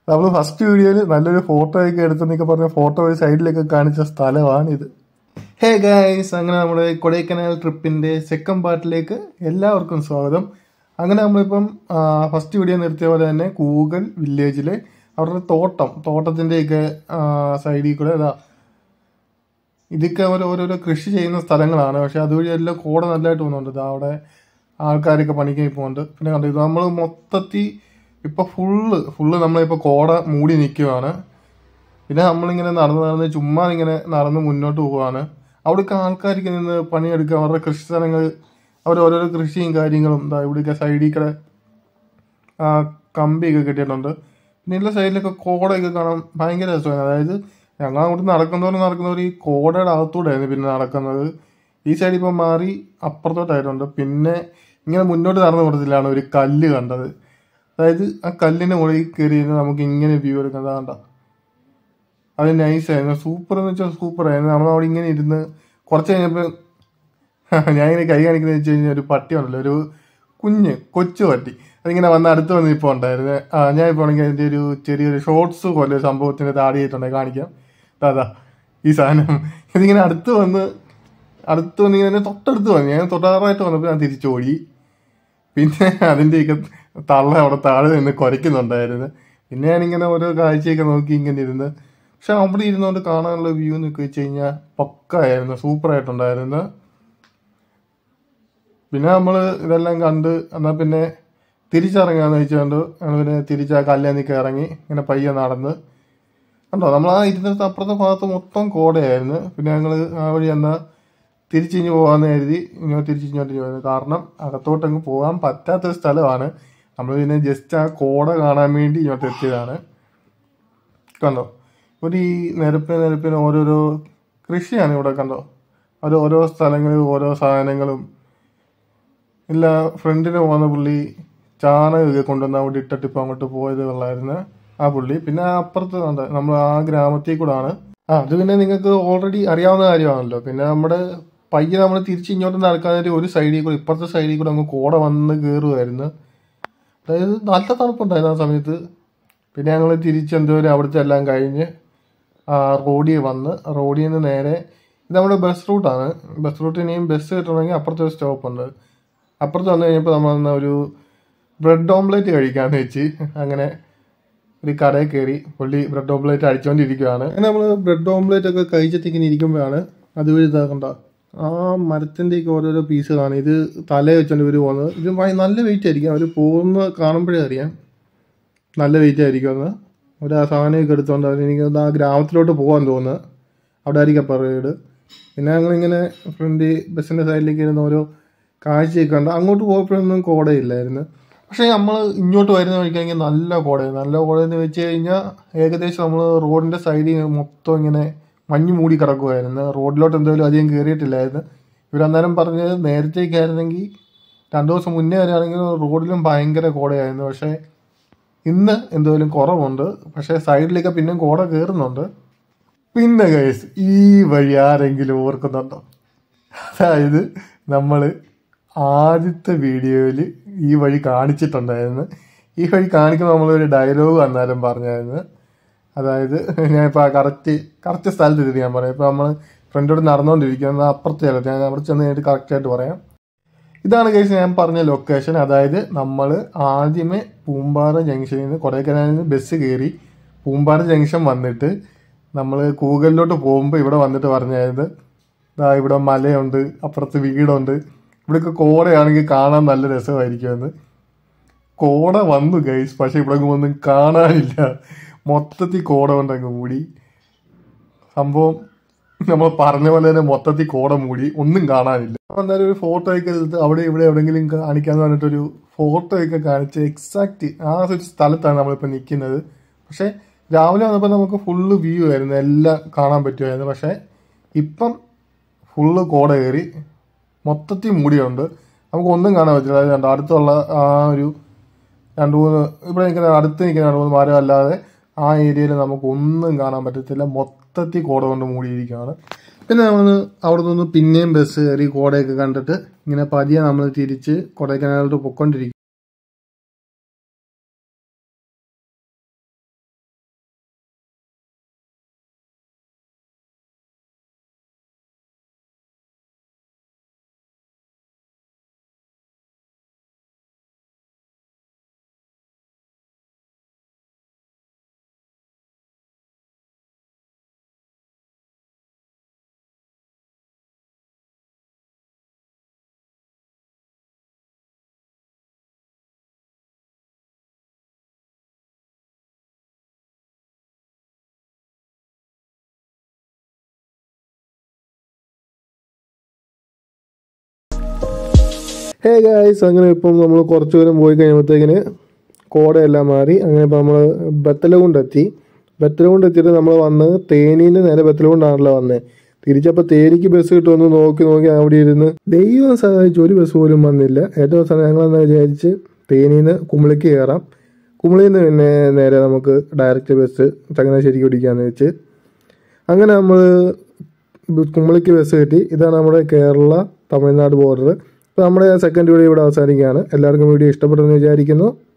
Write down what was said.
നമ്മൾ ഫസ്റ്റ് വീഡിയോയിൽ നല്ലൊരു ഫോട്ടോ ഒക്കെ എടുത്തെന്നൊക്കെ പറഞ്ഞ ഫോട്ടോ ഒരു സൈഡിലൊക്കെ കാണിച്ച സ്ഥലമാണിത് ഹേ ഗൈസ് അങ്ങനെ നമ്മുടെ കൊടൈക്കനാൽ ട്രിപ്പിന്റെ സെക്കൻഡ് പാർട്ടിലേക്ക് എല്ലാവർക്കും സ്വാഗതം അങ്ങനെ നമ്മളിപ്പം ഫസ്റ്റ് വീഡിയോ നിർത്തിയ പോലെ തന്നെ കൂഗൽ വില്ലേജിലെ അവരുടെ തോട്ടം തോട്ടത്തിന്റെയൊക്കെ സൈഡിൽ കൂടെ ഇതാ ഇതൊക്കെ അവർ ഓരോരോ കൃഷി ചെയ്യുന്ന സ്ഥലങ്ങളാണ് പക്ഷെ അതുവഴി എല്ലാം കോട നല്ലതായിട്ട് പോകുന്നുണ്ട് ഇതാ അവിടെ ആൾക്കാരൊക്കെ പണിക്ക് പോകുന്നുണ്ട് പിന്നെ കണ്ടു ഇത് നമ്മൾ മൊത്തത്തിൽ ഇപ്പൊ ഫുള്ള് ഫുള്ള് നമ്മളിപ്പോ കോട മൂടി നിൽക്കുവാണ് പിന്നെ നമ്മളിങ്ങനെ നടന്ന് നടന്ന് ചുമ്മാ ഇങ്ങനെ നടന്ന് മുന്നോട്ട് പോവാണ് അവിടെയൊക്കെ ആൾക്കാർക്ക് നിന്ന് പണിയെടുക്കുക അവരുടെ കൃഷി സ്ഥലങ്ങൾ അവർ ഓരോരോ കൃഷിയും കാര്യങ്ങളും എന്താ ഇവിടെയൊക്കെ സൈഡിൽ കൂടെ ആ, കമ്പിയൊക്കെ കെട്ടിയിട്ടുണ്ട് പിന്നെ എല്ലാ സൈഡിലൊക്കെ കോടയൊക്കെ കാണാൻ ഭയങ്കര രസമാണ് അതായത് ഞങ്ങൾ അങ്ങോട്ട് നടക്കുന്നവർ നടക്കുന്നവർ ഈ കോടയുടെ അകത്തൂടെയായിരുന്നു പിന്നെ നടക്കുന്നത് ഈ സൈഡിൽ ഇപ്പം മാറി അപ്പുറത്തോട്ടായിട്ടുണ്ട് പിന്നെ ഇങ്ങനെ മുന്നോട്ട് നടന്നു കൊടുത്തില്ലാണ് ഒരു കല്ല് കണ്ടത് അതായത് ആ കല്ലിന്റെ മുകളിൽ കയറി ഇരുന്ന് നമുക്ക് ഇങ്ങനെ വ്യൂ എടുക്കുന്നത് കണ്ട അത് നൈസായിരുന്നു സൂപ്പർ എന്ന് വെച്ചാൽ സൂപ്പർ ആയിരുന്നു നമ്മൾ അവിടെ ഇങ്ങനെ ഇരുന്ന് കുറച്ച് കഴിഞ്ഞപ്പോൾ ഞാൻ ഇങ്ങനെ കൈ കാണിക്കുന്നത് വെച്ച് കഴിഞ്ഞാൽ ഒരു പട്ടി ഉണ്ടല്ലോ ഒരു കുഞ്ഞ് കൊച്ചു പട്ടി അതിങ്ങനെ വന്ന് അടുത്ത് വന്ന് ഇപ്പോൾ ഉണ്ടായിരുന്നു ആ ഞാൻ ഇപ്പോൾ ആണെങ്കിൽ അതിൻ്റെ ഒരു ചെറിയൊരു ഷോർട്സ് പോലെ ഒരു സംഭവത്തിന് താടി ചെയ്തിട്ടുണ്ടെങ്കിൽ കാണിക്കാം അതാ ഈ സാധനം ഇതിങ്ങനെ അടുത്ത് വന്ന് അടുത്ത് വന്ന് ഇങ്ങനെ തൊട്ടടുത്ത് വന്നു ഞാൻ തൊട്ടാറായിട്ട് വന്നപ്പോൾ ഞാൻ തിരിച്ചോടി പിന്നെ അതിൻ്റെയൊക്കെ തള്ള അവിടെ താഴെ നിന്ന് കുരയ്ക്കുന്നുണ്ടായിരുന്നു പിന്നെ ഞാനിങ്ങനെ ഓരോ കാഴ്ചയൊക്കെ നോക്കി ഇങ്ങനെ ഇരുന്ന് പക്ഷെ അവിടെ ഇരുന്നുകൊണ്ട് കാണാനുള്ള വ്യൂ എന്നൊക്കെ വെച്ച് കഴിഞ്ഞാൽ പക്കായിരുന്നു സൂപ്പർ ആയിട്ടുണ്ടായിരുന്നു പിന്നെ നമ്മൾ ഇതെല്ലാം കണ്ട് എന്നാൽ പിന്നെ തിരിച്ചിറങ്ങാന്ന് വെച്ചുകൊണ്ട് ഞങ്ങൾ പിന്നെ തിരിച്ച് ആ കല്യാണിക്ക് ഇറങ്ങി ഇങ്ങനെ പയ്യെ നടന്ന് കണ്ടോ നമ്മൾ ആ ഇരുന്നിടത്ത് അപ്പുറത്തെ ഭാഗത്ത് മൊത്തം കോടയായിരുന്നു പിന്നെ ഞങ്ങൾ ആ വഴി എന്നാൽ തിരിച്ചിഞ്ഞ് പോകാമെന്ന് കരുതി ഇങ്ങോട്ട് തിരിച്ചിങ്ങോട്ട് പോയത് കാരണം അകത്തോട്ടങ്ങ് പോകാൻ പറ്റാത്തൊരു സ്ഥലമാണ് നമ്മൾ പിന്നെ ജസ്റ്റ് ആ കോട കാണാൻ വേണ്ടി ഇങ്ങോട്ട് എത്തിയതാണ് കണ്ടോ ഒരു ഈ നിരപ്പിന് നിരപ്പിന് ഓരോരോ കൃഷിയാണ് ഇവിടെ കണ്ടോ അത് ഓരോ സ്ഥലങ്ങളിൽ ഓരോ സാധനങ്ങളും ഇല്ല ഫ്രണ്ടിന് പോകുന്ന പുള്ളി ചാണകമൊക്കെ കൊണ്ടുവന്ന് അവിടെ ഇട്ടിട്ട് ഇപ്പം അങ്ങോട്ട് പോയത് ഉള്ളായിരുന്നു ആ പുള്ളി പിന്നെ ആ അപ്പുറത്ത് കണ്ട നമ്മൾ ആ ഗ്രാമത്തിൽ കൂടാണ് ആ അത് പിന്നെ നിങ്ങൾക്ക് ഓൾറെഡി അറിയാവുന്ന കാര്യമാണല്ലോ പിന്നെ നമ്മുടെ പയ്യെ നമ്മൾ തിരിച്ച് ഇങ്ങോട്ട് നടക്കാനായിട്ട് ഒരു സൈഡിൽ കൂടെ ഇപ്പുറത്തെ സൈഡിൽ കൂടെ അങ്ങ് കോട വന്ന് കയറുമായിരുന്നു അതായത് നല്ല തണുപ്പുണ്ടായിരുന്നു ആ സമയത്ത് പിന്നെ ഞങ്ങൾ തിരിച്ച് എന്തോരം അവിടുത്തെ എല്ലാം കഴിഞ്ഞ് ആ റോഡിൽ വന്ന് റോഡിൽ നിന്ന് നേരെ ഇത് നമ്മുടെ ബസ് റൂട്ടാണ് ബസ് റൂട്ട് ഇനിയും ബസ് കിട്ടണമെങ്കിൽ അപ്പുറത്തെ ഒരു സ്റ്റോപ്പ് ഉണ്ട് അപ്പുറത്ത് വന്നു കഴിഞ്ഞപ്പോൾ നമ്മൾ അന്ന് ഒരു ബ്രെഡ് ഓംലെറ്റ് കഴിക്കാന്ന് വെച്ച് അങ്ങനെ ഒരു കടയിൽ കയറി പുള്ളി ബ്രെഡ് ഓംലെറ്റ് അടിച്ചുകൊണ്ടിരിക്കുകയാണ് അങ്ങനെ നമ്മൾ ബ്രെഡ് ഓംലെറ്റ് ഒക്കെ കഴിച്ചിട്ടിങ്ങനെ ഇരിക്കുമ്പോഴാണ് അതുവഴി ഇതാക്കണ്ട ആ മരത്തിൻ്റെയൊക്കെ ഓരോരോ പീസുകളാണ് ഇത് തല വെച്ചോണ്ട് ഇവർ പോകുന്നത് ഇത് ഭയ- നല്ല വെയിറ്റ് ആയിരിക്കും അവർ പോകുന്ന കാണുമ്പോഴേ അറിയാം നല്ല വെയിറ്റ് ആയിരിക്കും എന്ന് ഒരു ആ സാധനമൊക്കെ എടുത്തുകൊണ്ട് അവർ എനിക്ക് ആ ഗ്രാമത്തിലോട്ട് പോകാൻ തോന്നുന്നു അവിടെ ആയിരിക്കും പറയേട് പിന്നെ ഞങ്ങളിങ്ങനെ ഫ്രണ്ട് ബസ്സിൻ്റെ സൈഡിലേക്ക് ഇരുന്ന ഓരോ കാഴ്ചയൊക്കെ കണ്ട് അങ്ങോട്ട് പോയപ്പോഴൊന്നും കോടയില്ലായിരുന്നു പക്ഷേ നമ്മൾ ഇങ്ങോട്ട് വരുന്ന വഴിക്കാണെങ്കിൽ നല്ല കോടയാണ് നല്ല കോടയെന്ന് വെച്ച് കഴിഞ്ഞാൽ ഏകദേശം നമ്മൾ റോഡിൻ്റെ സൈഡിൽ മൊത്തം ഇങ്ങനെ മഞ്ഞ് മൂടി കിടക്കുമായിരുന്നു റോഡിലോട്ട് എന്തായാലും അധികം കയറിയിട്ടില്ലായിരുന്നു ഇവരന്നേരം പറഞ്ഞത് നേരത്തേക്കായിരുന്നെങ്കിൽ രണ്ടു ദിവസം മുന്നേ വരെയാണെങ്കിൽ റോഡിലും ഭയങ്കര കോടയായിരുന്നു പക്ഷേ ഇന്ന് എന്തായാലും കുറവുണ്ട് പക്ഷേ സൈഡിലൊക്കെ പിന്നെയും കോട കയറുന്നുണ്ട് പിന്നെ ഗൈസ് ഈ വഴി ആരെങ്കിലും ഓർക്കുന്നുണ്ടോ അതായത് നമ്മൾ ആദ്യത്തെ വീഡിയോയിൽ ഈ വഴി കാണിച്ചിട്ടുണ്ടായിരുന്നു ഈ വഴി കാണിക്കുമ്പോൾ നമ്മളൊരു ഡയലോഗ് അന്നേരം പറഞ്ഞായിരുന്നു അതായത് ഞാനിപ്പോൾ കറക്റ്റ് കറക്റ്റ് സ്ഥലത്ത് എത്തി ഞാൻ പറയാം ഇപ്പോൾ നമ്മൾ ഫ്രണ്ടോട് നടന്നുകൊണ്ടിരിക്കുന്നത് അപ്പുറത്തെ സ്ഥലത്ത് ഞാൻ അവിടെ ചെന്ന് കഴിഞ്ഞിട്ട് കറക്റ്റായിട്ട് പറയാം ഇതാണ് കേസ് ഞാൻ പറഞ്ഞ ലൊക്കേഷൻ അതായത് നമ്മൾ ആദ്യമേ പൂമ്പാറ ജംഗ്ഷനിൽ നിന്ന് കൊടൈക്കനാലിൽ നിന്ന് ബസ് കയറി പൂമ്പാറ ജംഗ്ഷൻ വന്നിട്ട് നമ്മൾ കൂകലിലോട്ട് പോകുമ്പോൾ ഇവിടെ വന്നിട്ട് പറഞ്ഞായത് ദാ ഇവിടെ മലയുണ്ട് അപ്പുറത്ത് വീടുണ്ട് ഇവിടെയൊക്കെ കോടയാണെങ്കിൽ കാണാൻ നല്ല രസമായിരിക്കുമെന്ന് കോട വന്നു ഗൈസ് പക്ഷെ ഇവിടെ ഒന്നും കാണാനില്ല മൊത്തത്തിൽ കോട കൊണ്ടങ്ങ് മൂടി സംഭവം നമ്മൾ പറഞ്ഞ പോലെ തന്നെ മൊത്തത്തിൽ കോട മൂടി ഒന്നും കാണാനില്ല അപ്പൊ എന്തായാലും ഒരു ഫോട്ടോ ഒക്കെ എടുത്ത് അവിടെ ഇവിടെ എവിടെയെങ്കിലും കാണിക്കാന്ന് പറഞ്ഞിട്ടൊരു ഫോട്ടോ ഒക്കെ കാണിച്ച് എക്സാക്ട് ആ ഒരു സ്ഥലത്താണ് നമ്മളിപ്പോൾ നിൽക്കുന്നത് പക്ഷെ രാവിലെ വന്നപ്പോൾ നമുക്ക് ഫുള്ള് വ്യൂ ആയിരുന്നു എല്ലാം കാണാൻ പറ്റുമായിരുന്നു പക്ഷെ ഇപ്പം ഫുള്ള് കോട കയറി മൊത്തത്തിൽ മൂടിയുണ്ട് നമുക്ക് ഒന്നും കാണാൻ പറ്റില്ല അത് കണ്ടോ അടുത്തുള്ള ആ ഒരു രണ്ട് മൂന്ന് ഇവിടെ നിൽക്കുന്ന അടുത്ത് നിൽക്കുന്ന രണ്ട് മൂന്ന് മരം അല്ലാതെ ആ ഏരിയയിൽ നമുക്ക് ഒന്നും കാണാൻ പറ്റത്തില്ല മൊത്തത്തിൽ കോട കൊണ്ട് മൂടിയിരിക്കുകയാണ് പിന്നെ നമ്മൾ അവിടെ നിന്ന് പിന്നെയും ബസ് കയറി കോടയൊക്കെ കണ്ടിട്ട് ഇങ്ങനെ പതിയെ നമ്മൾ തിരിച്ച് കൊടൈക്കനാലിലോട്ട് പൊയ്ക്കൊണ്ടിരിക്കും ഹേ ഗായ്സ് അങ്ങനെ ഇപ്പം നമ്മൾ കുറച്ച് ദൂരം പോയി കഴിയുമ്പോഴത്തേക്കിന് കോടയെല്ലാം മാറി അങ്ങനെ ഇപ്പം നമ്മൾ ബത്തലകുണ്ടെത്തി ബത്തലകുണ്ട് എത്തിയിട്ട് നമ്മൾ വന്ന് തേനീന്ന് നേരെ ബത്തലകുണ്ടാണല്ലോ വന്നത് തിരിച്ചപ്പോൾ തേനിക്ക് ബസ് കിട്ടുമെന്ന് നോക്കി നോക്കി അവിടെ ഇരുന്ന് ദൈവം സഹായിച്ചു ഒരു ബസ് പോലും വന്നില്ല ഏറ്റവും അവസാനം ഞങ്ങളെന്നാ വിചാരിച്ച് തേനീന്ന് കുമളിക്ക് കയറാം കുമളിയിൽ നിന്ന് പിന്നെ നേരെ നമുക്ക് ഡയറക്റ്റ് ബസ് ചങ്ങനാശ്ശേരിക്ക് പിടിക്കാമെന്ന് വെച്ച് അങ്ങനെ നമ്മൾ കുമ്പളിക്ക് ബസ് കിട്ടി ഇതാണ് നമ്മുടെ കേരള തമിഴ്നാട് ബോർഡർ അപ്പോൾ നമ്മുടെ സെക്കൻഡ് വീഡിയോ ഇവിടെ അവസാനിക്കുകയാണ് എല്ലാവർക്കും വീഡിയോ ഇഷ്ടപ്പെട്ടെന്ന് വിചാരിക്കുന്നു